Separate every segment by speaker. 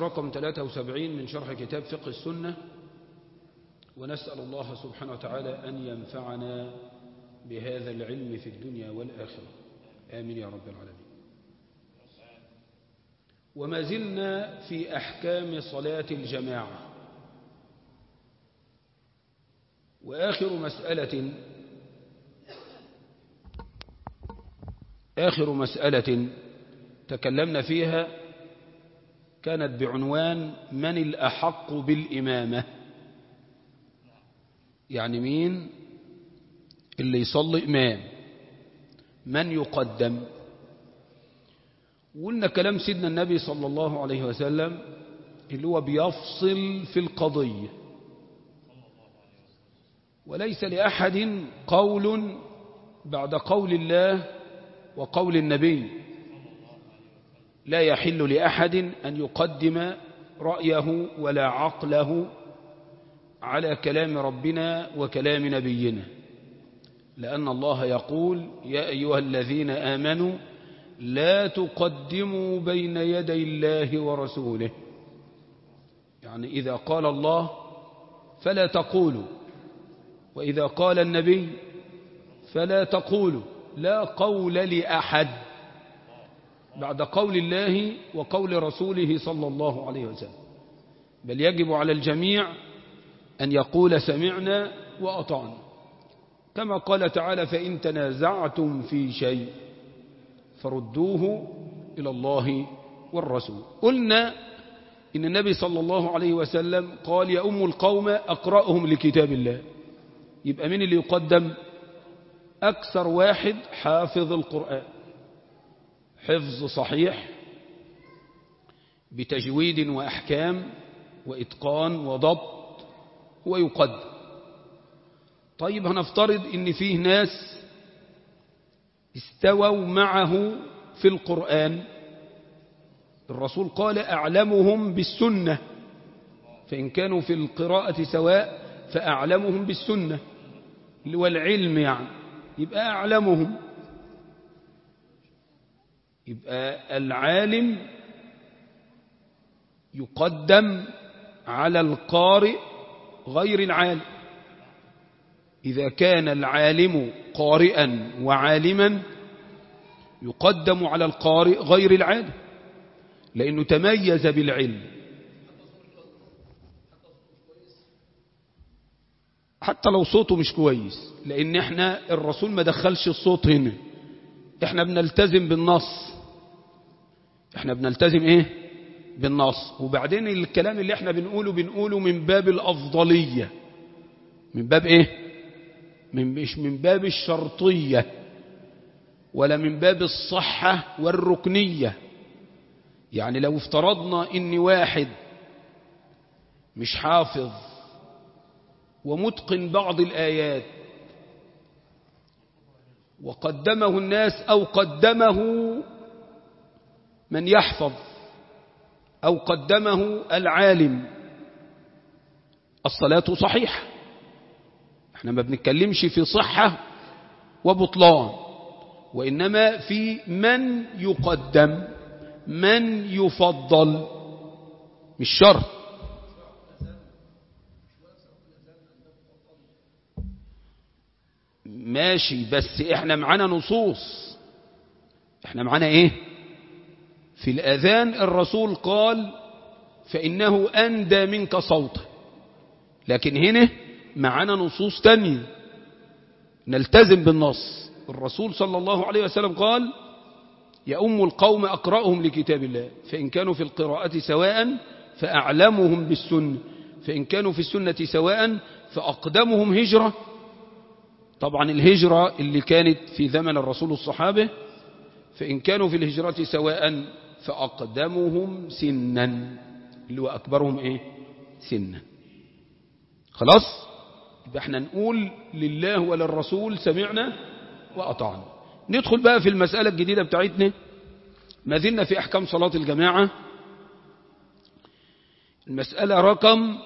Speaker 1: رقم 73 من شرح كتاب فقه السنة ونسأل الله سبحانه وتعالى أن ينفعنا بهذا العلم في الدنيا والآخرة آمين يا رب العالمين وما زلنا في أحكام صلاة الجماعة وآخر مسألة آخر مسألة تكلمنا فيها كانت بعنوان من الأحق بالإمامة يعني مين اللي يصلي إمام من يقدم وقلنا كلام سيدنا النبي صلى الله عليه وسلم اللي هو بيفصل في القضية وليس لأحد قول بعد قول الله وقول النبي لا يحل لأحد أن يقدم رأيه ولا عقله على كلام ربنا وكلام نبينا لأن الله يقول يا أيها الذين آمنوا لا تقدموا بين يدي الله ورسوله يعني إذا قال الله فلا تقولوا وإذا قال النبي فلا تقولوا لا قول لأحد بعد قول الله وقول رسوله صلى الله عليه وسلم بل يجب على الجميع أن يقول سمعنا وأطعنا كما قال تعالى فإن تنازعتم في شيء فردوه إلى الله والرسول قلنا إن النبي صلى الله عليه وسلم قال يا أم القوم أقرأهم لكتاب الله يبقى من اللي يقدم أكثر واحد حافظ القرآن حفظ صحيح بتجويد وأحكام وإتقان وضبط هو يقدم طيب هنفترض ان فيه ناس استووا معه في القرآن الرسول قال أعلمهم بالسنة فإن كانوا في القراءة سواء فأعلمهم بالسنة والعلم يعني يبقى أعلمهم يبقى العالم يقدم على القارئ غير العالم إذا كان العالم قارئا وعالما يقدم على القارئ غير العالم لأنه تميز بالعلم حتى لو صوته مش كويس لأن احنا الرسول ما دخلش الصوت هنا احنا بنلتزم بالنص احنا بنلتزم ايه بالنص وبعدين الكلام اللي احنا بنقوله بنقوله من باب الأفضلية من باب ايه من مش من باب الشرطية ولا من باب الصحة والركنية يعني لو افترضنا ان واحد مش حافظ ومتقن بعض الآيات وقدمه الناس أو قدمه من يحفظ أو قدمه العالم الصلاة صحيحة احنا ما بنتكلمش في صحة وبطلان وإنما في من يقدم من يفضل مش شرط ماشي بس احنا معانا نصوص احنا معانا ايه في الأذان الرسول قال فإنه أندى منك صوته لكن هنا معانا نصوص تانية نلتزم بالنص الرسول صلى الله عليه وسلم قال يا أم القوم أقرأهم لكتاب الله فإن كانوا في القراءة سواء فأعلمهم بالسنة فإن كانوا في السنة سواء فأقدمهم هجرة طبعا الهجرة اللي كانت في زمن الرسول الصحابة فإن كانوا في الهجرة سواء فأقدمهم سنا اللي هو أكبرهم إيه سنا خلاص يبقى احنا نقول لله وللرسول سمعنا وأطعنا ندخل بقى في المسألة الجديدة بتاعتنا ما زلنا في أحكام صلاة الجماعة المسألة رقم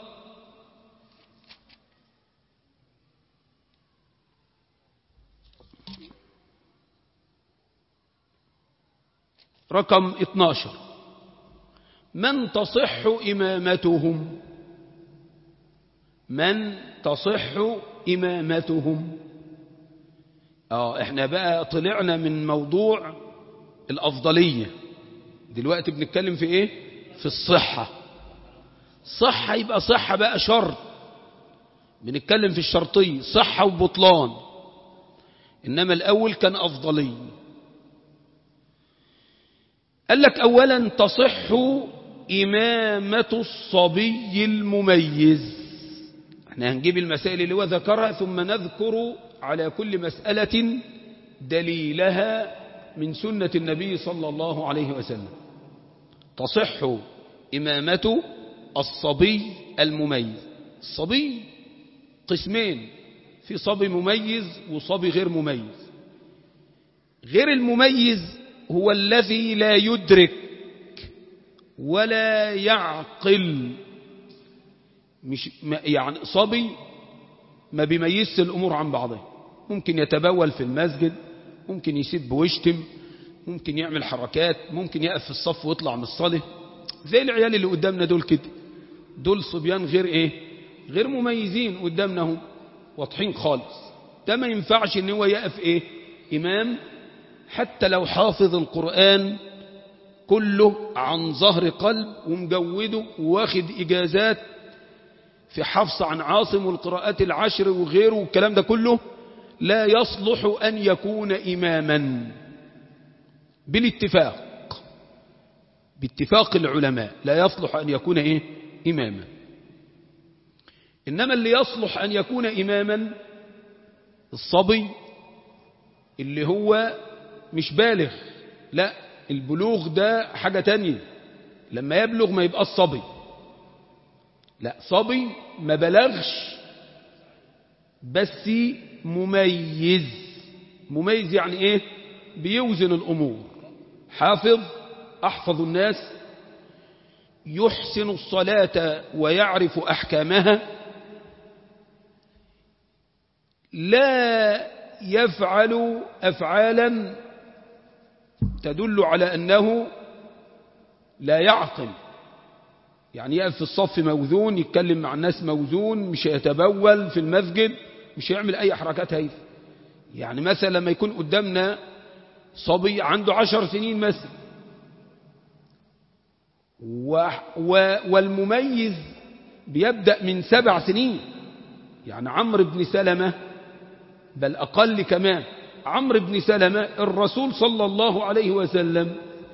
Speaker 1: رقم 12 من تصح إمامتهم من تصح إمامتهم اه احنا بقى طلعنا من موضوع الأفضلية دلوقتي بنتكلم في ايه في الصحة صحة يبقى صحة بقى شرط بنتكلم في الشرطية صحة وبطلان إنما الأول كان أفضلية قال لك أولا تصح إمامة الصبي المميز احنا هنجيب المسائل اللي هو ذكرها ثم نذكر على كل مسألة دليلها من سنة النبي صلى الله عليه وسلم تصح إمامة الصبي المميز الصبي قسمين في صبي مميز وصبي غير مميز غير المميز هو الذي لا يدرك ولا يعقل مش يعني صبي ما بيميزش الأمور عن بعضها ممكن يتبول في المسجد ممكن يسب ويشتم ممكن يعمل حركات ممكن يقف في الصف ويطلع من الصلاة زي العيال اللي قدامنا دول كده دول صبيان غير ايه غير مميزين قدامنا هم واضحين خالص ده ما ينفعش ان هو يقف ايه امام حتى لو حافظ القرآن كله عن ظهر قلب ومجوده واخد اجازات في حفص عن عاصم والقراءات العشر وغيره والكلام ده كله لا يصلح أن يكون إماما بالاتفاق باتفاق العلماء لا يصلح أن يكون إيه؟ إماما إنما اللي يصلح أن يكون إماما الصبي اللي هو مش بالغ لا البلوغ ده حاجة تانية لما يبلغ ما يبقى الصبي لا صبي ما بلغش بس مميز مميز يعني ايه بيوزن الامور حافظ احفظ الناس يحسن الصلاة ويعرف احكامها لا يفعل افعالا تدل على انه لا يعقل يعني يقف في الصف موزون يتكلم مع الناس موزون مش يتبول في المسجد مش هيعمل أي حركات هيفا يعني مثلا لما يكون قدامنا صبي عنده عشر سنين مثلا و و والمميز بيبدأ من سبع سنين يعني عمرو بن سلمة بل أقل كمان عمرو بن سلمة الرسول صلى الله عليه وسلم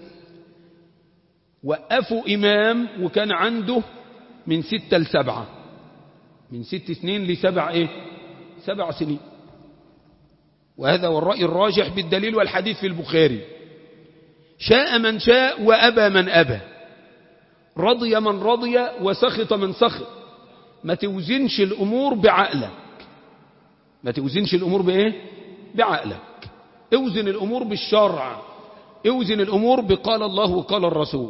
Speaker 1: وقفوا إمام وكان عنده من ستة لسبعة من ست سنين لسبع إيه سبع سنين وهذا هو الرأي الراجح بالدليل والحديث في البخاري شاء من شاء وأبى من أبى رضي من رضي وسخط من سخط ما توزنش الأمور بعقلك ما توزنش الأمور بإيه بعقلك اوزن الأمور بالشرع اوزن الأمور بقال الله وقال الرسول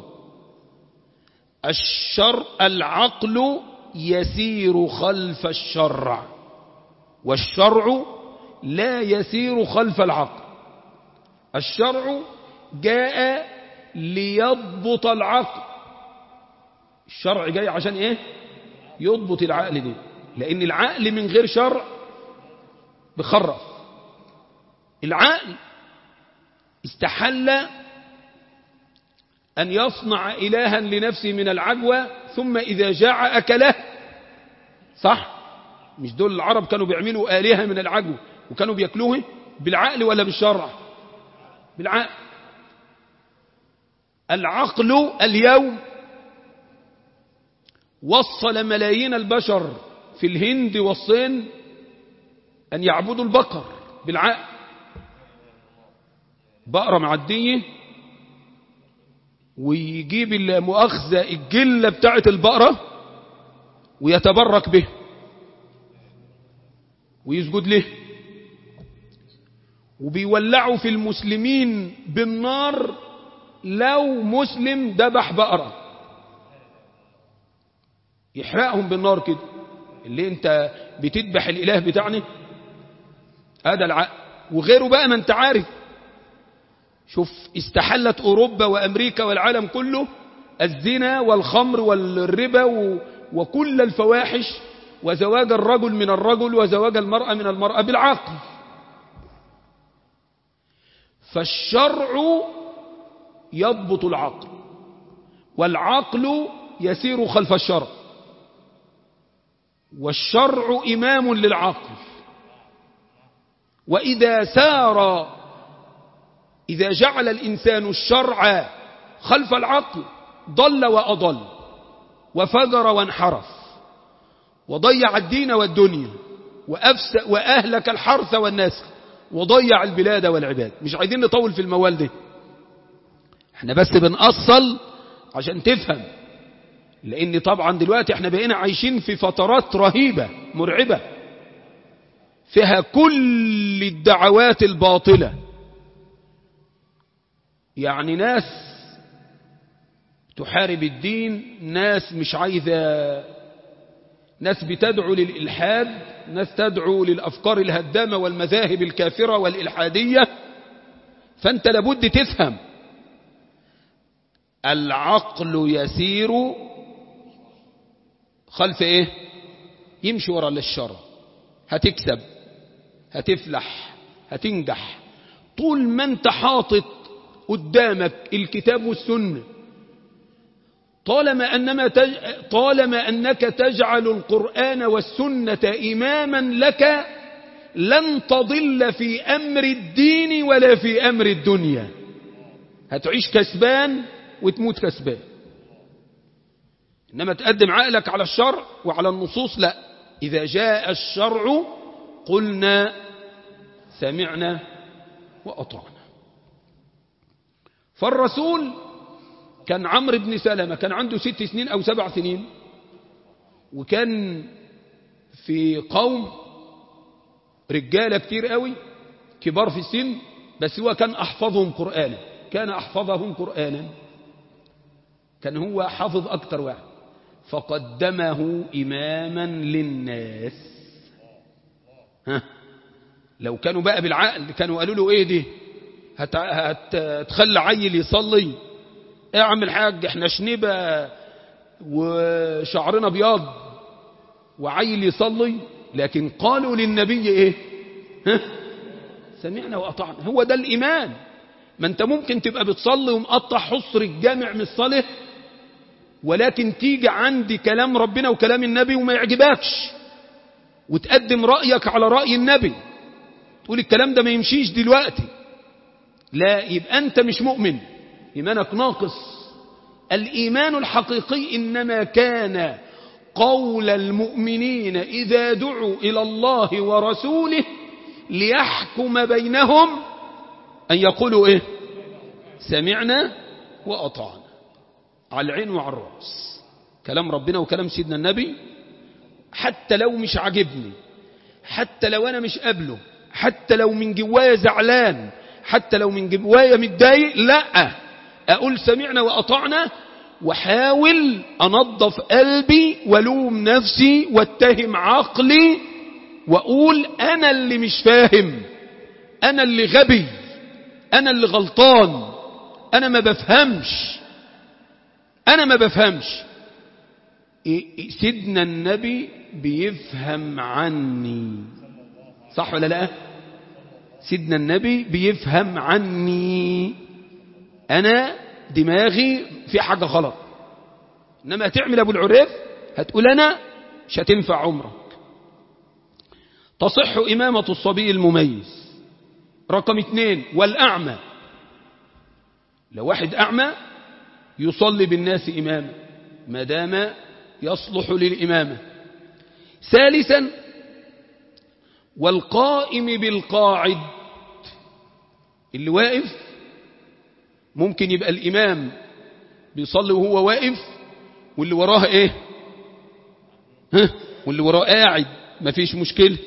Speaker 1: الشر العقل يسير خلف الشرع والشرع لا يسير خلف العقل الشرع جاء ليضبط العقل الشرع جاي عشان ايه يضبط العقل دي لان العقل من غير شرع بخرف العقل استحل أن يصنع إلها لنفسه من العجوة ثم إذا جاع أكله صح مش دول العرب كانوا بيعملوا آلهة من العجوة وكانوا بيأكلوه بالعقل ولا بالشرع بالعقل العقل اليوم وصل ملايين البشر في الهند والصين أن يعبدوا البقر بالعقل بقرة معدية ويجيب المؤاخذة الجلة بتاعة البقرة ويتبرك به ويسجد له وبيولعوا في المسلمين بالنار لو مسلم ذبح بقرة يحرقهم بالنار كده اللي انت بتذبح الاله بتاعنا هذا العقل وغيره بقى ما انت عارف شوف استحلت أوروبا وأمريكا والعالم كله الزنا والخمر والربا وكل الفواحش وزواج الرجل من الرجل وزواج المرأة من المرأة بالعقل فالشرع يضبط العقل والعقل يسير خلف الشرع والشرع إمام للعقل وإذا سار إذا جعل الإنسان الشرع خلف العقل ضل وأضل وفجر وانحرف وضيع الدين والدنيا وأفس وأهلك الحرث والنسل وضيع البلاد والعباد مش عايزين نطول في الموال ده احنا بس بنأصل عشان تفهم لان طبعا دلوقتي احنا بقينا عايشين في فترات رهيبة مرعبة فيها كل الدعوات الباطلة يعني ناس تحارب الدين ناس مش عايزة ناس بتدعو للإلحاد ناس تدعو للأفكار الهدامة والمذاهب الكافرة والإلحادية فأنت لابد تفهم العقل يسير خلف ايه يمشي ورا للشر هتكسب هتفلح هتنجح طول ما انت حاطط قدامك الكتاب والسنة طالما, أنما تج... طالما أنك تجعل القرآن والسنة إماما لك لن تضل في أمر الدين ولا في أمر الدنيا هتعيش كسبان وتموت كسبان إنما تقدم عقلك على الشرع وعلى النصوص لا إذا جاء الشرع قلنا سمعنا وأطعنا فالرسول كان عمرو بن سلمة كان عنده ست سنين أو سبع سنين وكان في قوم رجالة كتير قوي كبار في السن بس هو كان أحفظهم قرآنا كان أحفظهم قرآنا كان هو حافظ أكتر واحد فقدمه إماما للناس ها لو كانوا بقى بالعقل كانوا قالوا له ايه دي هت... هتخلى عيل يصلي اعمل حاج احنا شنبة وشعرنا بياض وعيل يصلي لكن قالوا للنبي ايه ها سمعنا وأطعنا هو ده الإيمان ما انت ممكن تبقى بتصلي ومقطع حصر الجامع من الصلاة ولكن تيجي عندي كلام ربنا وكلام النبي وما يعجبكش وتقدم رأيك على رأي النبي تقول الكلام ده ما يمشيش دلوقتي لا يبقى أنت مش مؤمن إيمانك ناقص الإيمان الحقيقي إنما كان قول المؤمنين إذا دعوا إلى الله ورسوله ليحكم بينهم أن يقولوا إيه سمعنا وأطعنا على العين وعلى الرأس كلام ربنا وكلام سيدنا النبي حتى لو مش عاجبني حتى لو أنا مش قابله حتى لو من جوايا زعلان حتى لو من جوايا متضايق لا أقول سمعنا وأطعنا وحاول أنظف قلبي ولوم نفسي واتهم عقلي وأقول أنا اللي مش فاهم أنا اللي غبي أنا اللي غلطان أنا ما بفهمش أنا ما بفهمش سيدنا النبي بيفهم عني صح ولا لا سيدنا النبي بيفهم عني أنا دماغي في حاجة غلط إنما هتعمل أبو العريف هتقول أنا مش هتنفع عمرك تصح إمامة الصبي المميز رقم اثنين والأعمى لو واحد أعمى يصلي بالناس إماما ما دام يصلح للإمامة ثالثا والقائم بالقاعد اللي واقف ممكن يبقى الإمام بيصلي وهو واقف واللي وراه ايه ها واللي وراه قاعد مفيش مشكلة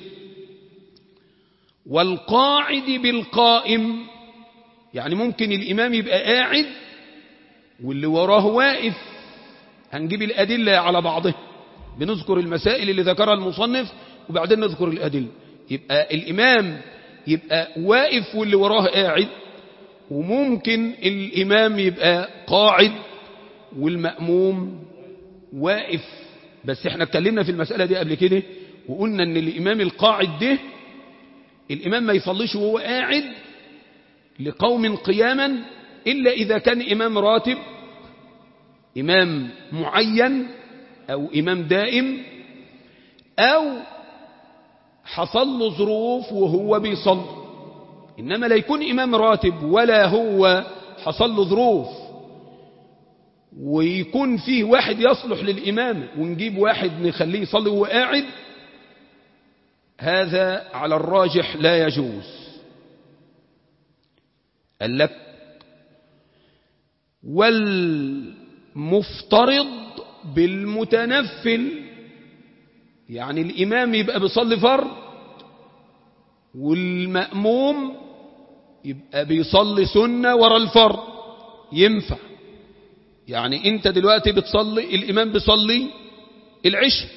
Speaker 1: والقاعد بالقائم يعني ممكن الإمام يبقى قاعد واللي وراه واقف هنجيب الأدلة على بعضها بنذكر المسائل اللي ذكرها المصنف وبعدين نذكر الأدلة يبقى الإمام يبقى واقف واللي وراه قاعد وممكن الإمام يبقى قاعد والمأموم واقف بس احنا اتكلمنا في المسألة دي قبل كده وقلنا ان الإمام القاعد ده الإمام ما يصليش وهو قاعد لقوم قياما إلا إذا كان إمام راتب إمام معين أو إمام دائم أو حصل له ظروف وهو بيصلي إنما لا يكون إمام راتب ولا هو حصل له ظروف ويكون فيه واحد يصلح للإمامة ونجيب واحد نخليه يصلي وهو قاعد هذا على الراجح لا يجوز قال لك والمفترض بالمتنفل يعني الإمام يبقى بيصلي فرض والمأموم يبقى بيصلي سنة ورا الفرض ينفع يعني انت دلوقتي بتصلي الإمام بيصلي العشاء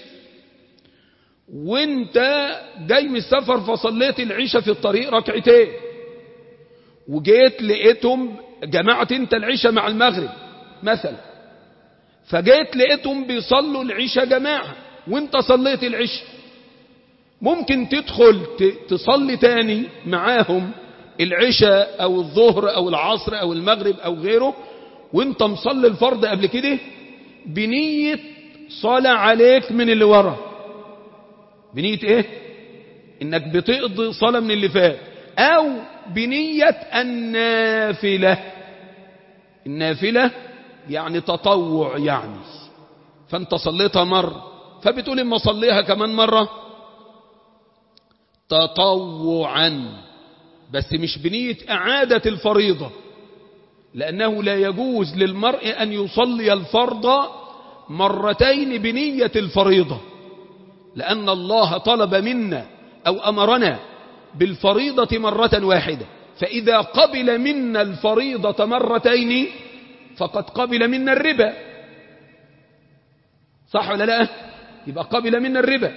Speaker 1: وانت جاي من السفر فصليت العشاء في الطريق ركعتين وجيت لقيتهم جمعت انت العشاء مع المغرب مثلا فجيت لقيتهم بيصلوا العشاء جماعة وانت صليت العشاء ممكن تدخل تصلي تاني معاهم العشاء او الظهر او العصر او المغرب او غيره وانت مصلي الفرض قبل كده بنية صلاة عليك من اللي ورا بنية ايه انك بتقضي صلاة من اللي فات او بنية النافلة النافلة يعني تطوع يعني فانت صليتها مرة فبتقول اما صليها كمان مرة تطوعا بس مش بنية اعادة الفريضة لانه لا يجوز للمرء ان يصلي الفرض مرتين بنية الفريضة لان الله طلب منا او امرنا بالفريضة مرة واحدة فإذا قبل منا الفريضة مرتين فقد قبل منا الربا صح ولا لا يبقى قبل منا الربا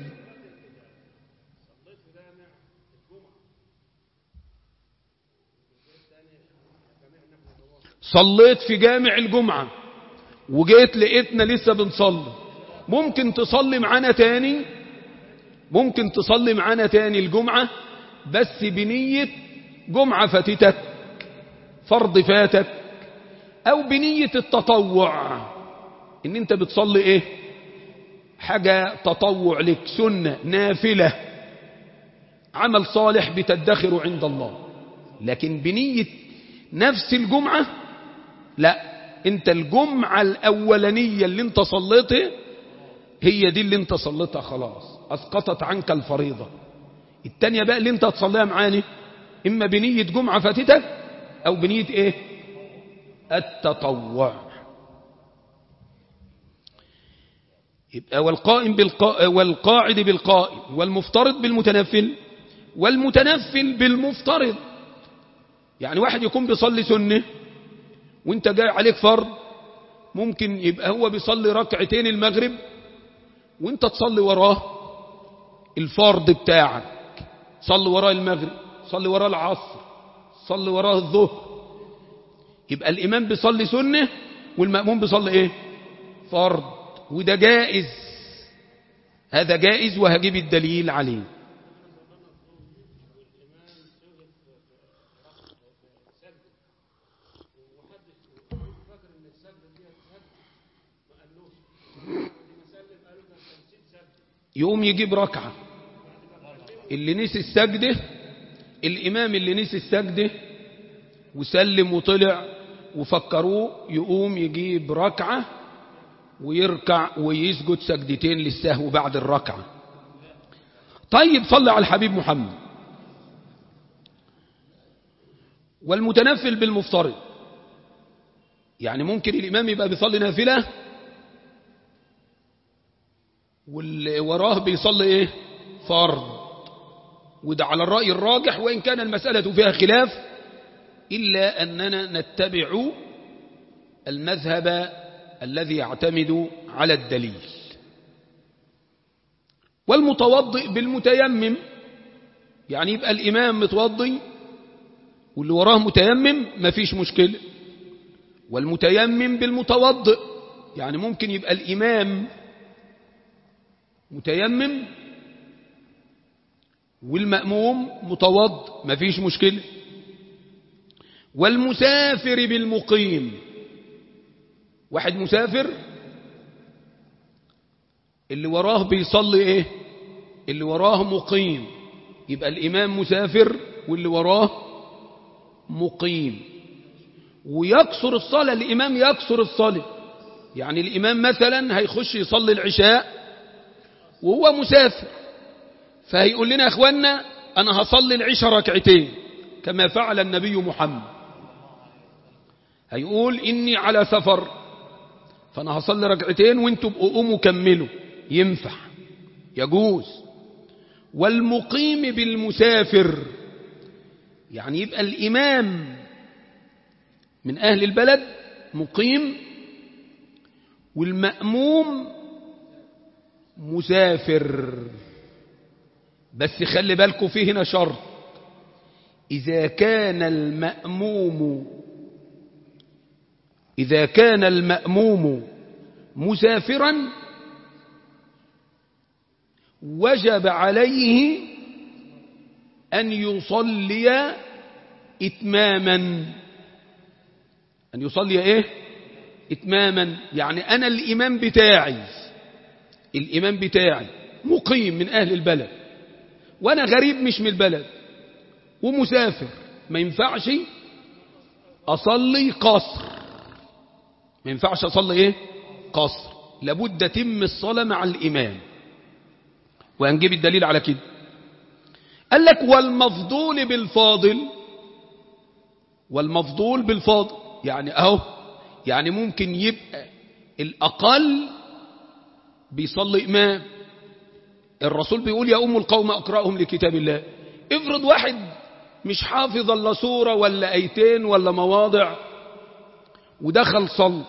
Speaker 1: صليت في جامع الجمعة وجيت لقيتنا لسه بنصلي ممكن تصلي معانا تاني ممكن تصلي معانا تاني الجمعة بس بنية جمعة فاتتك فرض فاتك او بنية التطوع ان انت بتصلي ايه حاجة تطوع لك سنة نافلة عمل صالح بتدخر عند الله لكن بنية نفس الجمعة لا انت الجمعة الاولانية اللي انت صليتها هي دي اللي انت صليتها خلاص اسقطت عنك الفريضة التانية بقى اللي انت هتصليها معاني اما بنية جمعة فاتتك او بنية ايه التطوع يبقى والقائم بالقا... والقاعد بالقائم والمفترض بالمتنفل والمتنفل بالمفترض يعني واحد يكون بيصلي سنة وانت جاي عليك فرض ممكن يبقى هو بيصلي ركعتين المغرب وانت تصلي وراه الفرض بتاعك صلي وراه المغرب صلي وراه العصر صلي وراه الظهر يبقى الإمام بيصلي سنة والمأموم بيصلي ايه فرض وده جائز هذا جائز وهجيب الدليل عليه يقوم يجيب ركعة اللي نسي السجدة الإمام اللي نسي السجدة وسلم وطلع وفكروه يقوم يجيب ركعة ويركع ويسجد سجدتين للسهو بعد الركعة طيب صلى على الحبيب محمد والمتنفل بالمفترض يعني ممكن الإمام يبقى بيصلي نافلة واللي وراه بيصلي ايه فرض وده على الرأي الراجح وإن كان المسألة فيها خلاف إلا أننا نتبع المذهب الذي يعتمد على الدليل والمتوضئ بالمتيمم يعني يبقى الإمام متوضي واللي وراه متيمم ما فيش مشكلة والمتيمم بالمتوضئ يعني ممكن يبقى الإمام متيمم والمأموم متوض مفيش مشكلة والمسافر بالمقيم واحد مسافر اللي وراه بيصلي ايه اللي وراه مقيم يبقى الإمام مسافر واللي وراه مقيم ويكسر الصلاة الإمام يكسر الصلاة يعني الإمام مثلا هيخش يصلي العشاء وهو مسافر فهيقول لنا يا أخوانا أنا هصلي العشاء ركعتين كما فعل النبي محمد هيقول إني على سفر فأنا هصلي ركعتين وانتوا بقوا قوموا كملوا ينفع يجوز والمقيم بالمسافر يعني يبقى الإمام من أهل البلد مقيم والمأموم مسافر بس خلي بالكم فيه هنا شرط إذا كان المأموم إذا كان المأموم مسافرا وجب عليه أن يصلي إتماما أن يصلي إيه إتماما يعني أنا الإمام بتاعي الإمام بتاعي مقيم من أهل البلد وأنا غريب مش من البلد ومسافر ما ينفعش أصلي قصر ما ينفعش أصلي إيه قصر لابد تم الصلاة مع الإمام وهنجيب الدليل على كده قال لك والمفضول بالفاضل والمفضول بالفاضل يعني اهو يعني ممكن يبقى الأقل بيصلي إمام الرسول بيقول يا أم القوم أقرأهم لكتاب الله افرض واحد مش حافظ الا سورة ولا أيتين ولا مواضع ودخل صلى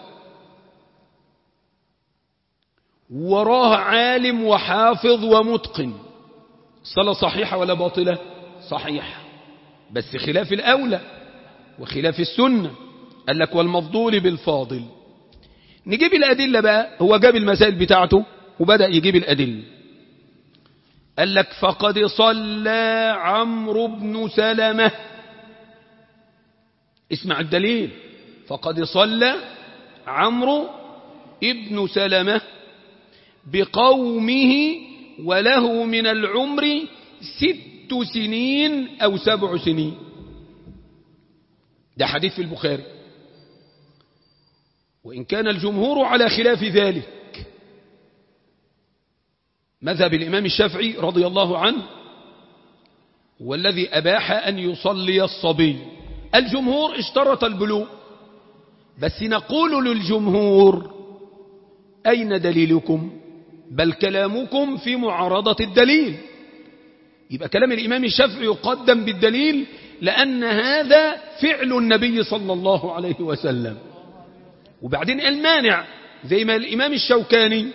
Speaker 1: وراه عالم وحافظ ومتقن الصلاة صحيحة ولا باطلة صحيحة بس خلاف الأولى وخلاف السنة قال لك والمفضول بالفاضل نجيب الأدلة بقى هو جاب المسائل بتاعته وبدأ يجيب الأدلة قال لك فقد صلى عمرو بن سلمة اسمع الدليل فقد صلى عمرو ابن سلمة بقومه وله من العمر ست سنين أو سبع سنين ده حديث في البخاري وإن كان الجمهور على خلاف ذلك مذهب الإمام الشافعي رضي الله عنه والذي أباح أن يصلي الصبي الجمهور اشترط البلوغ بس نقول للجمهور أين دليلكم بل كلامكم في معارضة الدليل يبقى كلام الإمام الشافعي يقدم بالدليل لأن هذا فعل النبي صلى الله عليه وسلم وبعدين المانع زي ما الإمام الشوكاني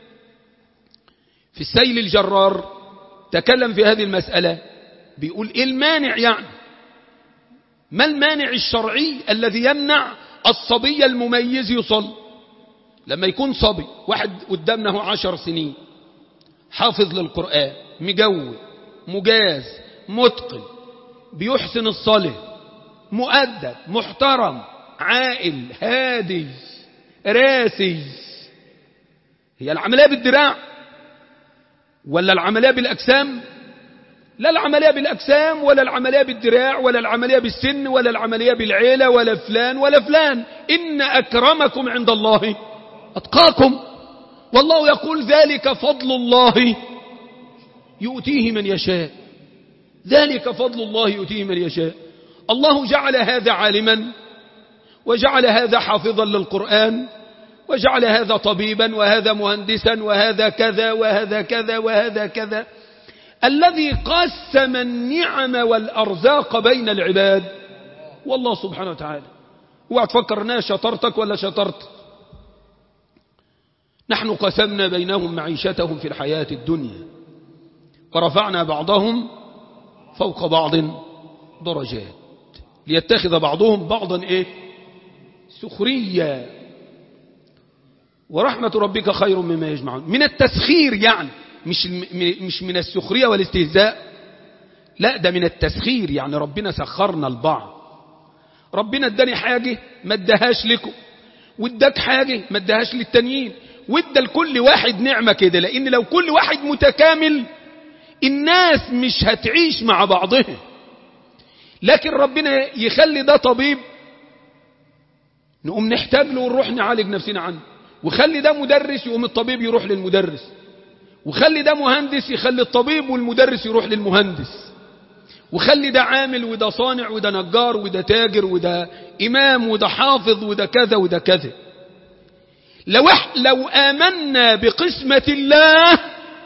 Speaker 1: في السيل الجرار تكلم في هذه المسألة بيقول إيه المانع يعني ما المانع الشرعي الذي يمنع الصبي المميز يصلي لما يكون صبي واحد قدامنا عشر سنين حافظ للقرآن مجود مجاز متقن بيحسن الصلاة مؤدب محترم عاقل هادي راسي هي العملية بالدراع ولا العملية بالأجسام لا العملية بالأجسام ولا العملية بالدراع ولا العملية بالسن ولا العملية بالعيلة ولا فلان ولا فلان إن أكرمكم عند الله أتقاكم والله يقول ذلك فضل الله يؤتيه من يشاء ذلك فضل الله يؤتيه من يشاء الله جعل هذا عالما وجعل هذا حافظا للقرآن وجعل هذا طبيبا وهذا مهندسا وهذا كذا وهذا كذا وهذا كذا الذي قسم النعم والأرزاق بين العباد والله سبحانه وتعالى اوعى تفكر انها شطرتك ولا شطرت نحن قسمنا بينهم معيشتهم في الحياة الدنيا ورفعنا بعضهم فوق بعض درجات ليتخذ بعضهم بعضا ايه سخرية ورحمة ربك خير مما يجمعون من التسخير يعني مش مش من السخرية والاستهزاء لا ده من التسخير يعني ربنا سخرنا البعض ربنا اداني حاجة ما ادهاش لكم واداك حاجة ما ادهاش للتانيين وادى لكل واحد نعمة كده لان لو كل واحد متكامل الناس مش هتعيش مع بعضها لكن ربنا يخلي ده طبيب نقوم نحتاج له ونروح نعالج نفسنا عنه وخلي ده مدرس يقوم الطبيب يروح للمدرس وخلي ده مهندس يخلي الطبيب والمدرس يروح للمهندس وخلي ده عامل وده صانع وده نجار وده تاجر وده إمام وده حافظ وده كذا وده كذا لو, لو آمنا بقسمة الله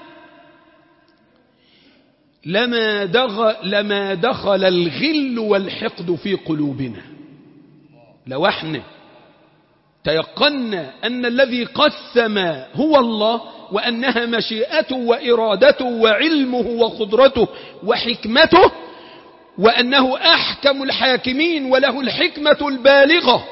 Speaker 1: لما دخل, لما دخل الغل والحقد في قلوبنا لو احنا تيقنا أن الذي قسم هو الله وأنها مشيئته وإرادته وعلمه وقدرته وحكمته وأنه أحكم الحاكمين وله الحكمة البالغة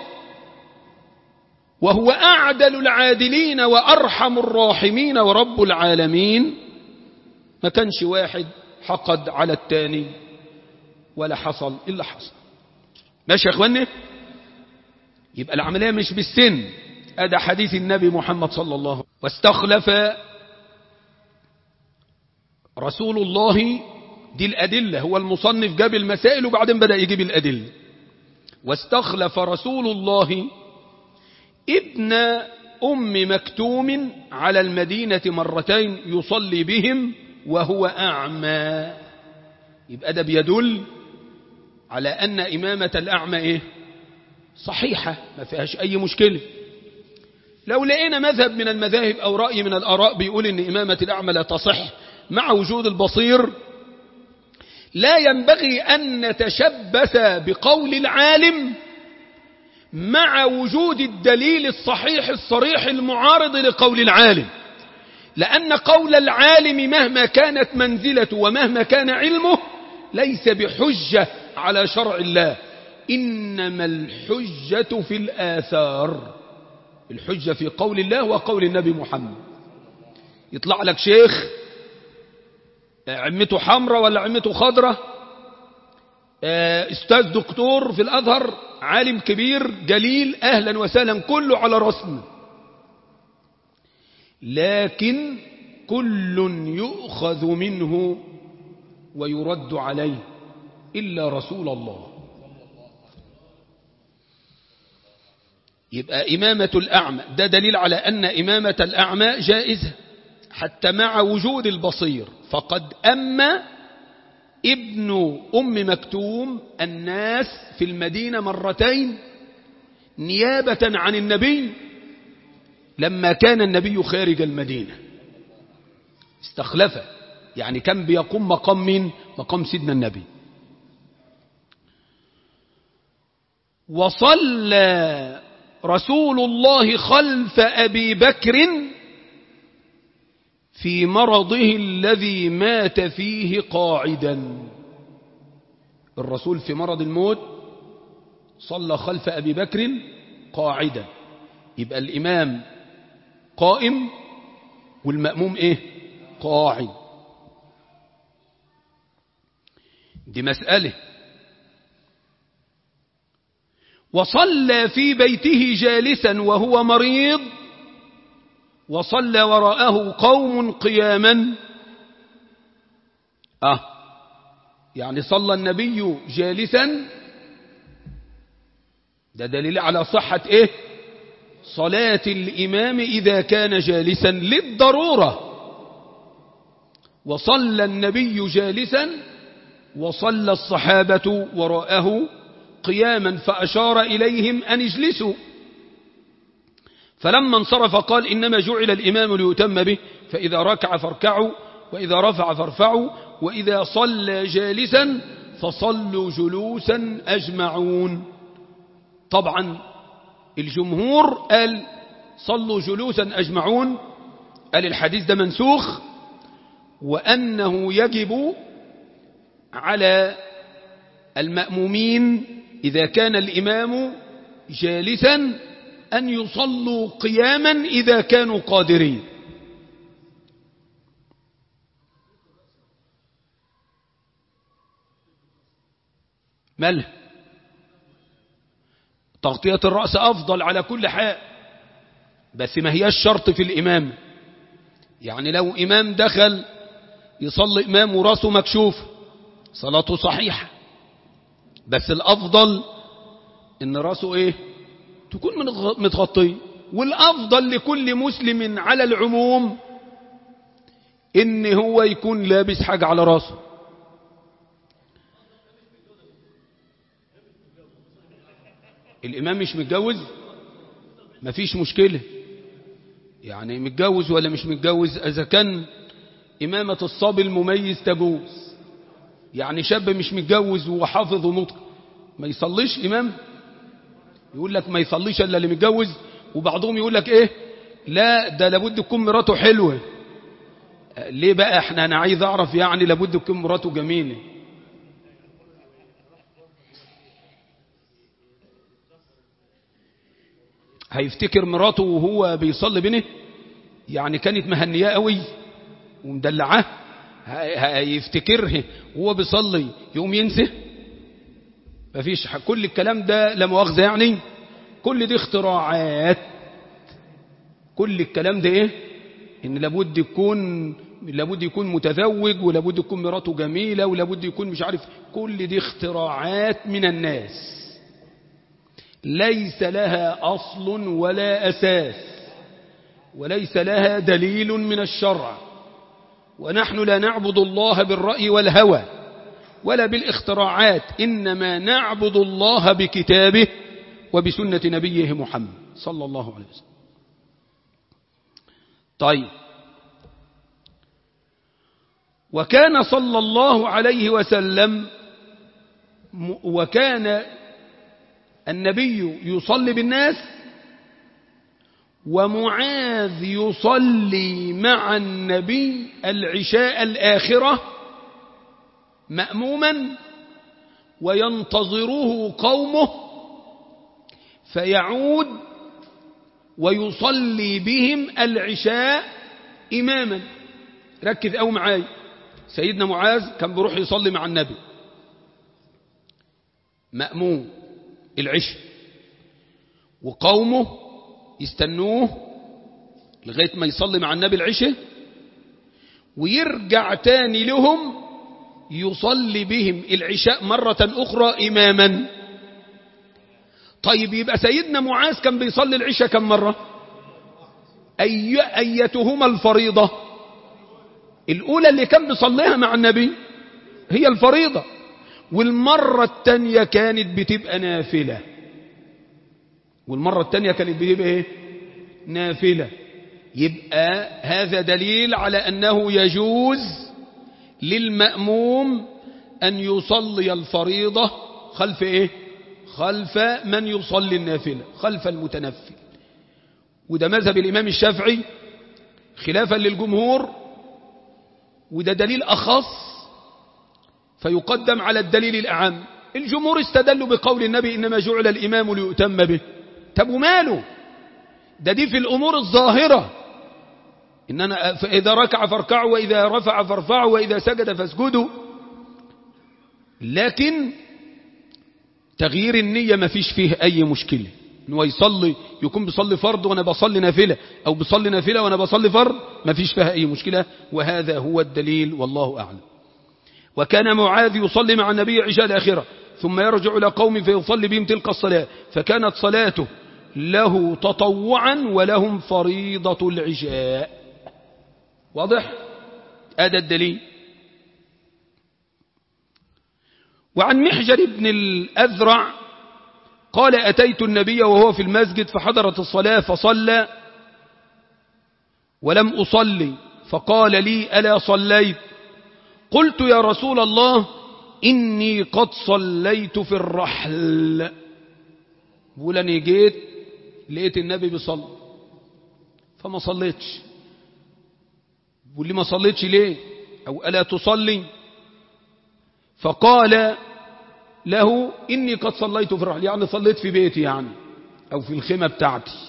Speaker 1: وهو أعدل العادلين وأرحم الراحمين ورب العالمين ما كانش واحد حقد على التاني ولا حصل إلا حصل ماشي يا أخواني يبقى العملية مش بالسن هذا حديث النبي محمد صلى الله عليه وسلم واستخلف رسول الله دي الأدلة هو المصنف جاب المسائل وبعدين بدأ يجيب الأدلة واستخلف رسول الله ابن أم مكتوم على المدينة مرتين يصلي بهم وهو أعمى يبقى ده بيدل على أن إمامة الأعمى إيه صحيحة ما فيهاش أي مشكلة لو لقينا مذهب من المذاهب أو رأي من الآراء بيقول إن إمامة الأعمى لا تصح مع وجود البصير لا ينبغي أن نتشبث بقول العالم مع وجود الدليل الصحيح الصريح المعارض لقول العالم لأن قول العالم مهما كانت منزلته ومهما كان علمه ليس بحجة على شرع الله إنما الحجة في الآثار الحجة في قول الله وقول النبي محمد يطلع لك شيخ عمته حمراء ولا عمته خضراء استاذ دكتور في الأزهر عالم كبير جليل أهلا وسهلا كله على رسم لكن كل يؤخذ منه ويرد عليه إلا رسول الله يبقى إمامة الأعمى ده دليل على أن إمامة الأعمى جائزة حتى مع وجود البصير فقد أما ابن أم مكتوم الناس في المدينة مرتين نيابة عن النبي لما كان النبي خارج المدينة استخلفه يعني كان بيقوم مقام مين مقام سيدنا النبي وصلى رسول الله خلف أبي بكر في مرضه الذي مات فيه قاعدا الرسول في مرض الموت صلى خلف أبي بكر قاعدا يبقى الإمام قائم والمأموم إيه قاعد دي مسألة وصلى في بيته جالسا وهو مريض وصلى وراءه قوم قياما آه يعني صلى النبي جالسا ده دليل على صحة إيه صلاة الإمام إذا كان جالسا للضرورة وصلى النبي جالسا وصلى الصحابة وراءه قياما فأشار إليهم أن اجلسوا فلما انصرف قال إنما جعل الإمام ليتم به فإذا ركع فاركعوا وإذا رفع فارفعوا وإذا صلى جالسا فصلوا جلوسا أجمعون طبعا الجمهور قال صلوا جلوسا أجمعون قال الحديث ده منسوخ وأنه يجب على المأمومين إذا كان الإمام جالسا أن يصلوا قياما إذا كانوا قادرين ماله تغطية الرأس أفضل على كل حال بس ما هي الشرط في الإمام يعني لو إمام دخل يصلي إمام وراسه مكشوف صلاته صحيحة بس الأفضل إن راسه إيه تكون متغطية والأفضل لكل مسلم على العموم إن هو يكون لابس حاجة على راسه الإمام مش متجوز مفيش مشكلة يعني متجوز ولا مش متجوز إذا كان إمامة الصبي المميز تجوز يعني شاب مش متجوز وحافظ ونطق ما يصليش إمام يقول لك ما يصليش إلا اللي متجوز وبعضهم يقول لك إيه لا ده لابد تكون مراته حلوة ليه بقى احنا انا عايز اعرف يعني لابد تكون مراته جميله هيفتكر مراته وهو بيصلي بينه يعني كانت مهنياه قوي ومدلعاه هيفتكره وهو بيصلي يقوم ينسى مفيش كل الكلام ده لا مؤاخذه يعني كل دي اختراعات كل الكلام ده ايه ان لابد يكون لابد يكون متزوج ولابد يكون مراته جميله ولابد يكون مش عارف كل دي اختراعات من الناس ليس لها أصل ولا أساس وليس لها دليل من الشرع ونحن لا نعبد الله بالرأي والهوى ولا بالاختراعات إنما نعبد الله بكتابه وبسنة نبيه محمد صلى الله عليه وسلم طيب وكان صلى الله عليه وسلم وكان النبي يصلي بالناس ومعاذ يصلي مع النبي العشاء الآخرة مأموما وينتظره قومه فيعود ويصلي بهم العشاء إماما ركز أو معاي سيدنا معاذ كان بيروح يصلي مع النبي مأموم العشاء وقومه يستنوه لغاية ما يصلي مع النبي العشاء ويرجع تاني لهم يصلي بهم العشاء مرة أخرى إماما طيب يبقى سيدنا معاذ كان بيصلي العشاء كم مرة أي أيتهما الفريضة الأولى اللي كان بيصليها مع النبي هي الفريضة والمرة التانية كانت بتبقى نافلة والمرة التانية كانت بتبقى ايه نافلة يبقى هذا دليل على أنه يجوز للمأموم أن يصلي الفريضة خلف ايه خلف من يصلي النافلة خلف المتنفل وده مذهب الإمام الشافعي خلافا للجمهور وده دليل أخص فيقدم على الدليل الأعم الجمهور استدلوا بقول النبي إنما جعل الإمام ليؤتم به طب وماله ده دي في الأمور الظاهرة إن أنا فإذا ركع فاركعوا وإذا رفع فارفعوا وإذا سجد فاسجدوا لكن تغيير النية ما فيش فيه أي مشكلة إنه يصلي يكون بيصلي فرض وأنا بصلي نافلة أو بيصلي نافلة وأنا بصلي فرض ما فيش فيها أي مشكلة وهذا هو الدليل والله أعلم وكان معاذ يصلي مع النبي عشاء الآخرة ثم يرجع إلى قوم فيصلي بهم تلك الصلاة فكانت صلاته له تطوعا ولهم فريضة العشاء واضح هذا الدليل وعن محجر بن الأذرع قال أتيت النبي وهو في المسجد فحضرت الصلاة فصلى ولم أصلي فقال لي ألا صليت قلت يا رسول الله إني قد صليت في الرحل بقول أنا جيت لقيت النبي بيصلي فما صليتش بقول لي ما صليتش ليه أو ألا تصلي فقال له إني قد صليت في الرحل يعني صليت في بيتي يعني أو في الخيمة بتاعتي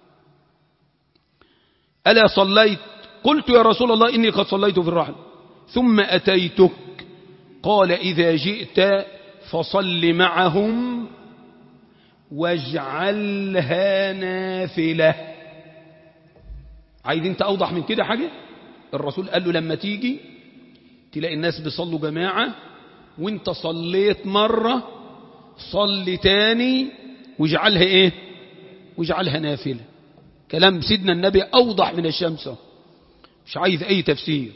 Speaker 1: ألا صليت قلت يا رسول الله إني قد صليت في الرحل ثم أتيتك قال إذا جئت فصل معهم واجعلها نافلة عايز انت أوضح من كده حاجة الرسول قال له لما تيجي تلاقي الناس بيصلوا جماعة وانت صليت مرة صلي تاني واجعلها ايه واجعلها نافلة كلام سيدنا النبي أوضح من الشمس مش عايز أي تفسير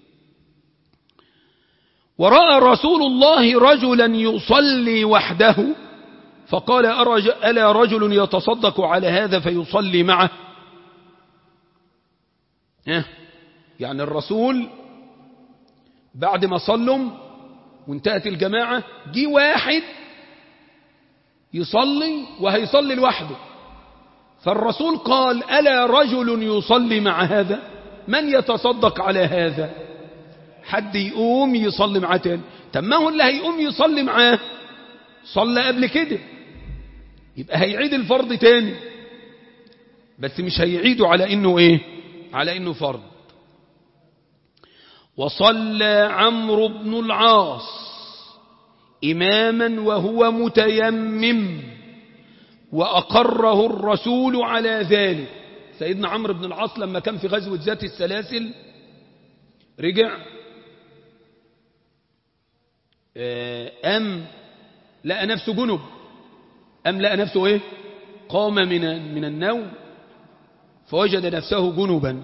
Speaker 1: ورأى رسول الله رجلا يصلي وحده فقال ألا رجل يتصدق على هذا فيصلي معه يعني الرسول بعد ما صلوا وانتهت الجماعة جي واحد يصلي وهيصلي لوحده فالرسول قال ألا رجل يصلي مع هذا من يتصدق على هذا حد يقوم يصلي معاه تاني طب ما هو اللي هيقوم يصلي معاه صلى قبل كده يبقى هيعيد الفرض تاني بس مش هيعيده على انه ايه على انه فرض وصلى عمرو بن العاص إماما وهو متيمم وأقره الرسول على ذلك سيدنا عمرو بن العاص لما كان في غزوة ذات السلاسل رجع أم لقى نفسه جنب أم لقى نفسه إيه قام من من النوم فوجد نفسه جنبا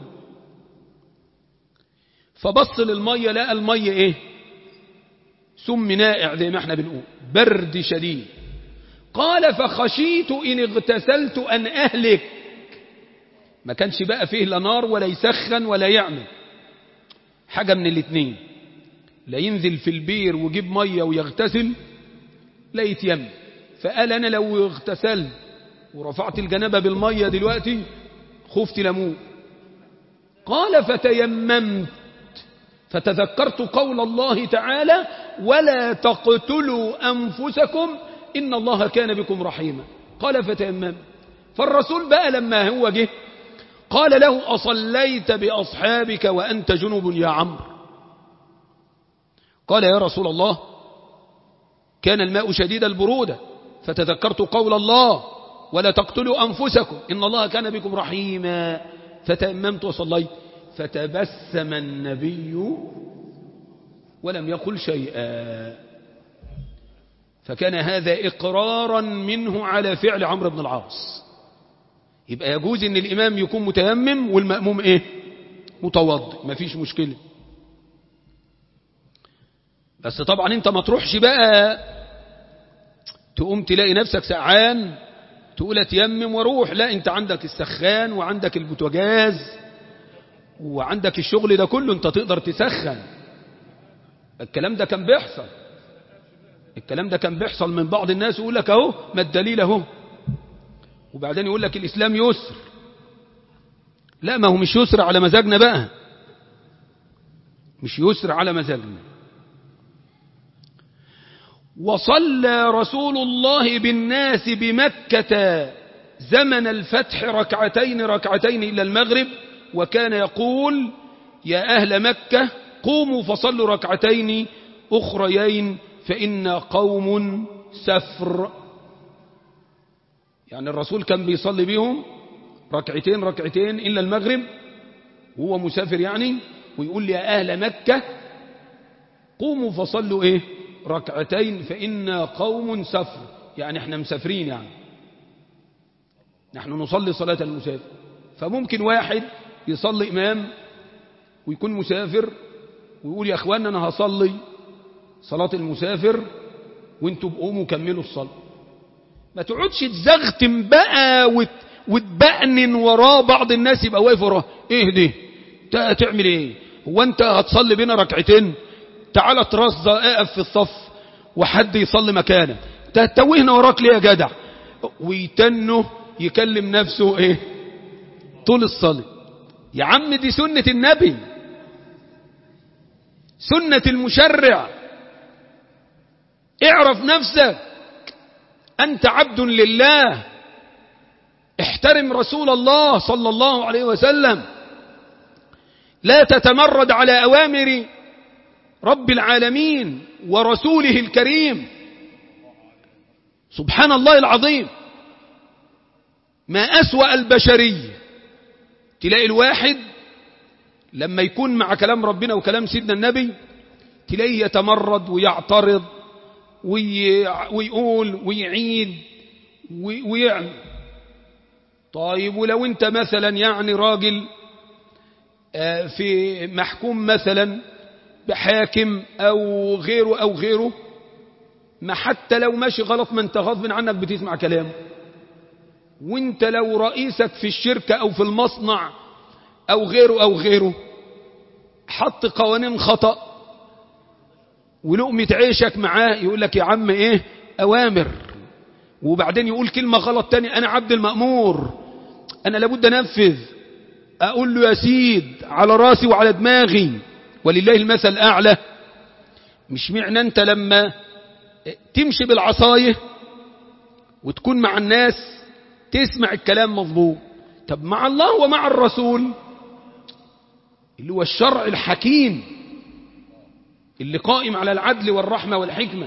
Speaker 1: فبص للمية لقى المية إيه سم نائع زي ما احنا بنقول برد شديد قال فخشيت إن اغتسلت أن أهلك ما كانش بقى فيه لا نار ولا يسخن ولا يعمل حاجة من الاثنين لا ينزل في البير ويجيب مية ويغتسل لا يتيم فقال أنا لو اغتسلت ورفعت الجنابة بالمية دلوقتي خفت لموت قال فتيممت فتذكرت قول الله تعالى ولا تقتلوا أنفسكم إن الله كان بكم رحيما قال فتيمم فالرسول بقى لما هو جه قال له أصليت بأصحابك وأنت جنب يا عمرو قال يا رسول الله كان الماء شديد البرودة فتذكرت قول الله ولا تقتلوا أنفسكم إن الله كان بكم رحيما فتيممت وصليت فتبسم النبي ولم يقل شيئا فكان هذا إقرارا منه على فعل عمرو بن العاص يبقى يجوز ان الإمام يكون متيمم والمأموم إيه متوضئ مفيش مشكلة بس طبعا انت ما تروحش بقى تقوم تلاقي نفسك سقعان تقول اتيمم واروح لا انت عندك السخان وعندك البوتاجاز وعندك الشغل ده كله انت تقدر تسخن الكلام ده كان بيحصل الكلام ده كان بيحصل من بعض الناس يقول لك اهو ما الدليل اهو وبعدين يقول لك الاسلام يسر لا ما هو مش يسر على مزاجنا بقى مش يسر على مزاجنا وصلى رسول الله بالناس بمكة زمن الفتح ركعتين ركعتين إلى المغرب وكان يقول يا أهل مكة قوموا فصلوا ركعتين أخريين فإن قوم سفر يعني الرسول كان بيصلي بهم ركعتين ركعتين إلا المغرب وهو مسافر يعني ويقول يا أهل مكة قوموا فصلوا إيه ركعتين فإنا قوم سفر يعني احنا مسافرين يعني نحن نصلي صلاة المسافر فممكن واحد يصلي إمام ويكون مسافر ويقول يا أخوانا أنا هصلي صلاة المسافر وانتوا بقوموا كملوا الصلاة ما تقعدش تزغتم بقى وت... وتبقنن وراه بعض الناس يبقى واقف وراه ايه دي تعمل ايه هو انت هتصلي بينا ركعتين تعالى ترصى اقف في الصف وحد يصلي مكانك تتوهنا وراك ليه يا جدع ويتنه يكلم نفسه ايه طول الصلاة يا عم دي سنة النبي سنة المشرع اعرف نفسك أنت عبد لله احترم رسول الله صلى الله عليه وسلم لا تتمرد على أوامر رب العالمين ورسوله الكريم سبحان الله العظيم ما أسوأ البشرية تلاقي الواحد لما يكون مع كلام ربنا وكلام سيدنا النبي تلاقيه يتمرد ويعترض وي... ويقول ويعيد وي... ويعمل طيب ولو انت مثلا يعني راجل في محكوم مثلا بحاكم او غيره او غيره ما حتى لو ماشي غلط ما انت غصب عنك بتسمع كلامه وانت لو رئيسك في الشركة او في المصنع او غيره او غيره حط قوانين خطأ ولقمة عيشك معاه يقول لك يا عم ايه اوامر وبعدين يقول كلمة غلط تاني انا عبد المأمور انا لابد انفذ اقول له يا سيد على راسي وعلى دماغي ولله المثل الاعلى مش معنى انت لما تمشي بالعصاية وتكون مع الناس تسمع الكلام مظبوط طب مع الله ومع الرسول اللي هو الشرع الحكيم اللي قائم على العدل والرحمة والحكمة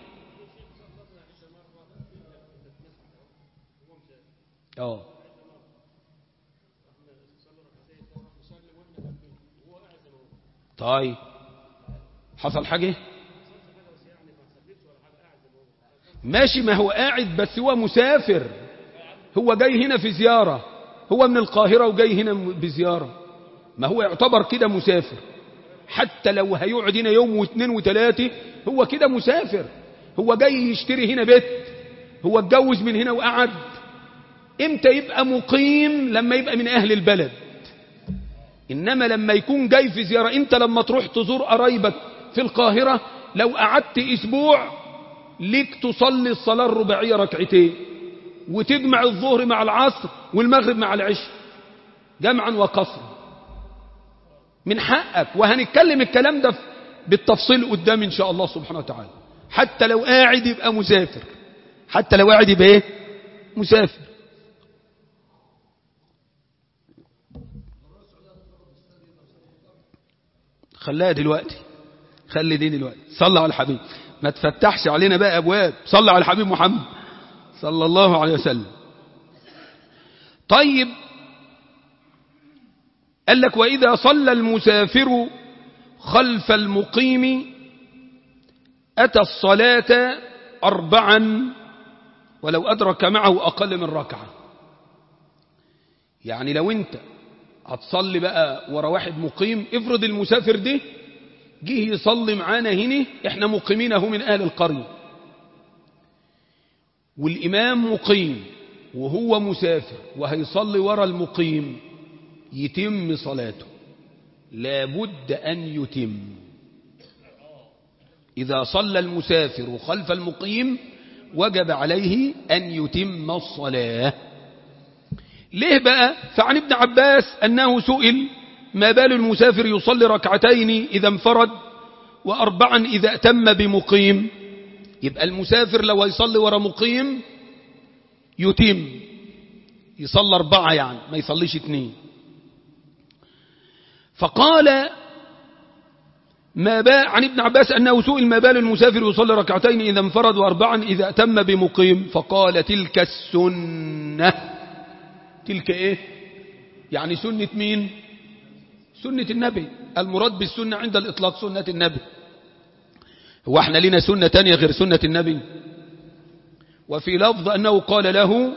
Speaker 1: اه طيب حصل حاجة ماشي ما هو قاعد بس هو مسافر هو جاي هنا في زيارة هو من القاهرة وجاي هنا بزيارة ما هو يعتبر كده مسافر حتى لو هيقعد هنا يوم واثنين وثلاثة هو كده مسافر هو جاي يشتري هنا بيت هو اتجوز من هنا وقعد امتى يبقى مقيم لما يبقى من اهل البلد انما لما يكون جاي في زيارة انت لما تروح تزور قرايبك في القاهرة لو قعدت اسبوع ليك تصلي الصلاة الرباعية ركعتين وتجمع الظهر مع العصر والمغرب مع العشاء جمعا وقصرا من حقك وهنتكلم الكلام ده بالتفصيل قدام ان شاء الله سبحانه وتعالى حتى لو قاعد يبقى مسافر حتى لو قاعد يبقى ايه مسافر خلاها دلوقتي خلي دي دلوقتي صلى على الحبيب ما تفتحش علينا بقى ابواب صلى على الحبيب محمد صلى الله عليه وسلم طيب قال لك وإذا صلى المسافر خلف المقيم أتى الصلاة أربعا ولو أدرك معه أقل من ركعة يعني لو أنت هتصلي بقى ورا واحد مقيم افرض المسافر ده جه يصلي معانا هنا احنا مقيمين اهو من أهل القرية والإمام مقيم وهو مسافر وهيصلي ورا المقيم يتم صلاته لابد أن يتم إذا صلى المسافر خلف المقيم وجب عليه أن يتم الصلاة ليه بقى فعن ابن عباس أنه سئل ما بال المسافر يصلي ركعتين إذا انفرد وأربعا إذا أتم بمقيم يبقى المسافر لو يصلي ورا مقيم يتم يصلي أربعة يعني ما يصليش اثنين فقال ما باء عن ابن عباس أنه سئل ما بال المسافر يصلي ركعتين إذا انفرد وأربعا إذا أتم بمقيم فقال تلك السنة تلك إيه يعني سنة مين سنة النبي المراد بالسنة عند الإطلاق سنة النبي هو احنا لنا سنة تانية غير سنة النبي وفي لفظ أنه قال له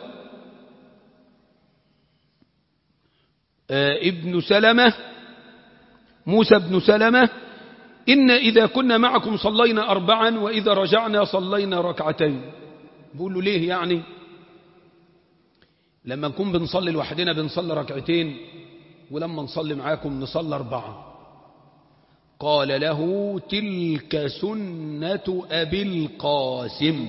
Speaker 1: ابن سلمة موسى بن سلمة إن إذا كنا معكم صلينا أربعا وإذا رجعنا صلينا ركعتين بقول له ليه يعني لما نكون بنصلي لوحدنا بنصلي ركعتين ولما نصلي معاكم نصلي أربعة قال له تلك سنة أبي القاسم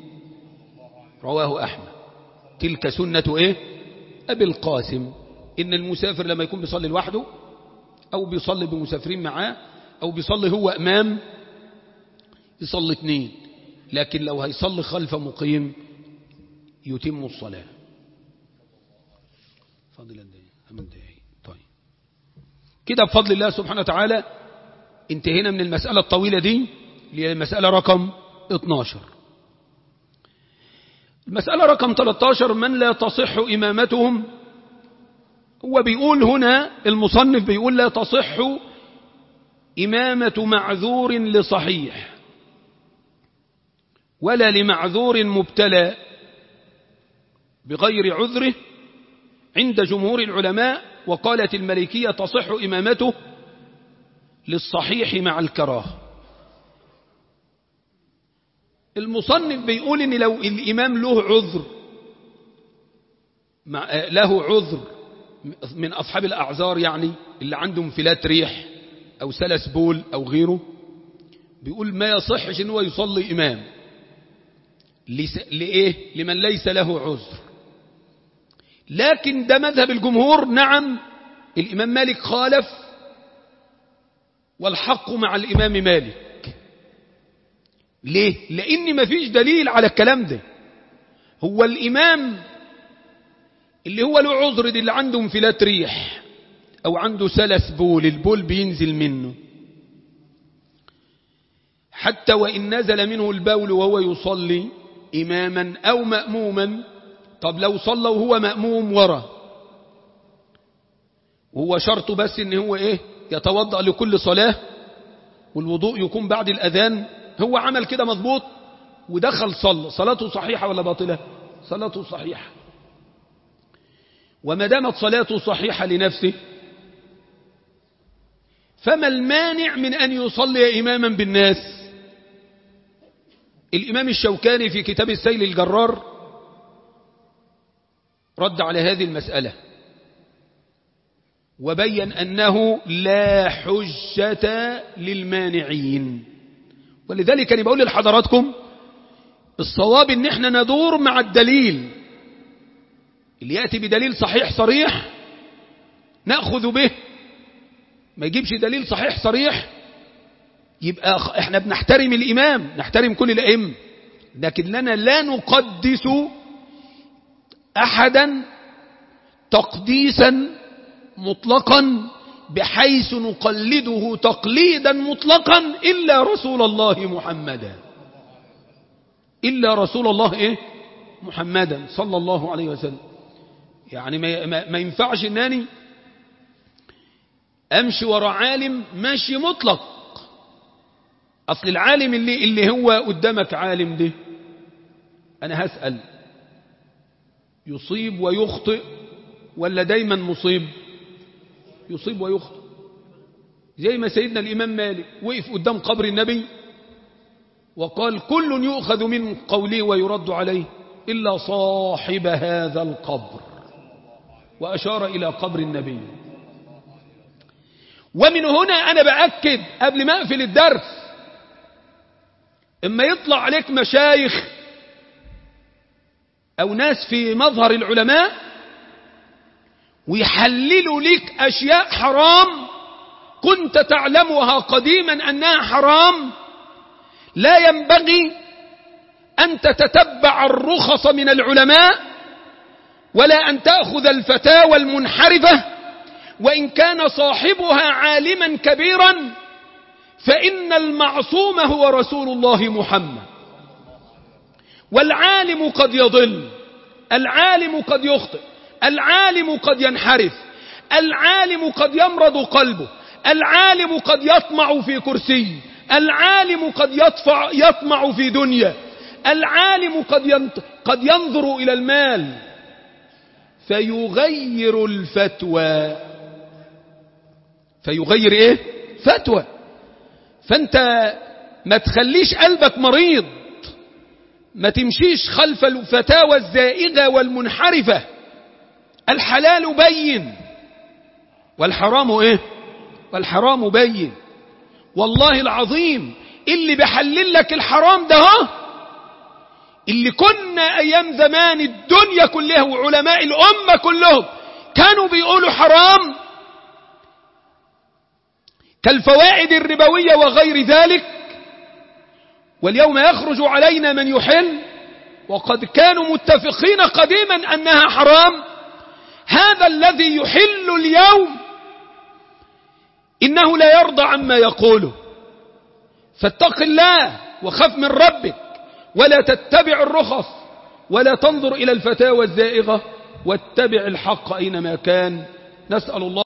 Speaker 1: رواه أحمد تلك سنة إيه أبي القاسم إن المسافر لما يكون بيصلي لوحده أو بيصلي بمسافرين معاه أو بيصلي هو أمام يصلي اثنين لكن لو هيصلي خلف مقيم يتم الصلاة فاضل قد ايه ثمان دقايق طيب كده بفضل الله سبحانه وتعالى انتهينا من المسألة الطويلة دي اللي هي المسألة رقم 12 المسألة رقم 13 من لا تصح إمامتهم هو بيقول هنا المصنف بيقول لا تصح إمامة معذور لصحيح ولا لمعذور مبتلى بغير عذره عند جمهور العلماء وقالت الملكية تصح إمامته للصحيح مع الكراهه المصنف بيقول ان لو الامام له عذر له عذر من اصحاب الاعذار يعني اللي عندهم انفلات ريح او سلس بول او غيره بيقول ما يصحش ان هو يصلي امام لايه لمن ليس له عذر لكن ده مذهب الجمهور نعم الامام مالك خالف والحق مع الامام مالك ليه لان مفيش دليل على الكلام ده هو الامام اللي هو له عذر دي اللي عنده انفلات ريح او عنده سلس بول البول بينزل منه حتى وان نزل منه البول وهو يصلي اماما او ماموما طب لو صلى وهو ماموم ورا وهو شرطه بس ان هو ايه يتوضا لكل صلاه والوضوء يكون بعد الاذان هو عمل كده مظبوط ودخل صلى صلاته صحيحة ولا باطلة صلاته صحيحة وما دامت صلاته صحيحة لنفسه فما المانع من أن يصلي إماما بالناس الإمام الشوكاني في كتاب السيل الجرار رد على هذه المسألة وبين أنه لا حجة للمانعين ولذلك أنا بقول لحضراتكم الصواب ان احنا ندور مع الدليل اللي يأتي بدليل صحيح صريح نأخذ به ما يجيبش دليل صحيح صريح يبقى احنا بنحترم الإمام نحترم كل الأئمة لكننا لا نقدس أحدا تقديسا مطلقا بحيث نقلده تقليدا مطلقا إلا رسول الله محمدا إلا رسول الله إيه محمدا صلى الله عليه وسلم يعني ما, ما, ما ينفعش أنني أمشي وراء عالم ماشي مطلق أصل العالم اللي, اللي هو قدامك عالم ده أنا هسأل يصيب ويخطئ ولا دايما مصيب يصيب ويخطئ زي ما سيدنا الإمام مالك وقف قدام قبر النبي وقال كل يؤخذ من قوله ويرد عليه إلا صاحب هذا القبر وأشار إلى قبر النبي ومن هنا أنا بأكد قبل ما أقفل الدرس إما يطلع عليك مشايخ أو ناس في مظهر العلماء ويحللوا لك أشياء حرام كنت تعلمها قديما أنها حرام لا ينبغي أن تتتبع الرخص من العلماء ولا أن تأخذ الفتاوى المنحرفة وإن كان صاحبها عالما كبيرا فإن المعصوم هو رسول الله محمد والعالم قد يضل العالم قد يخطئ العالم قد ينحرف العالم قد يمرض قلبه العالم قد يطمع في كرسي العالم قد يطفع يطمع في دنيا العالم قد قد ينظر إلى المال فيغير الفتوى فيغير ايه فتوى فانت ما تخليش قلبك مريض ما تمشيش خلف الفتاوى الزائغة والمنحرفة الحلال بين والحرام ايه والحرام بين والله العظيم اللي بيحلل لك الحرام ده اللي كنا ايام زمان الدنيا كلها وعلماء الامة كلهم كانوا بيقولوا حرام كالفوائد الربوية وغير ذلك واليوم يخرج علينا من يحل وقد كانوا متفقين قديما أنها حرام هذا الذي يحل اليوم إنه لا يرضى عما يقوله فاتق الله وخف من ربك ولا تتبع الرخص ولا تنظر إلى الفتاوى الزائغة واتبع الحق أينما كان نسأل الله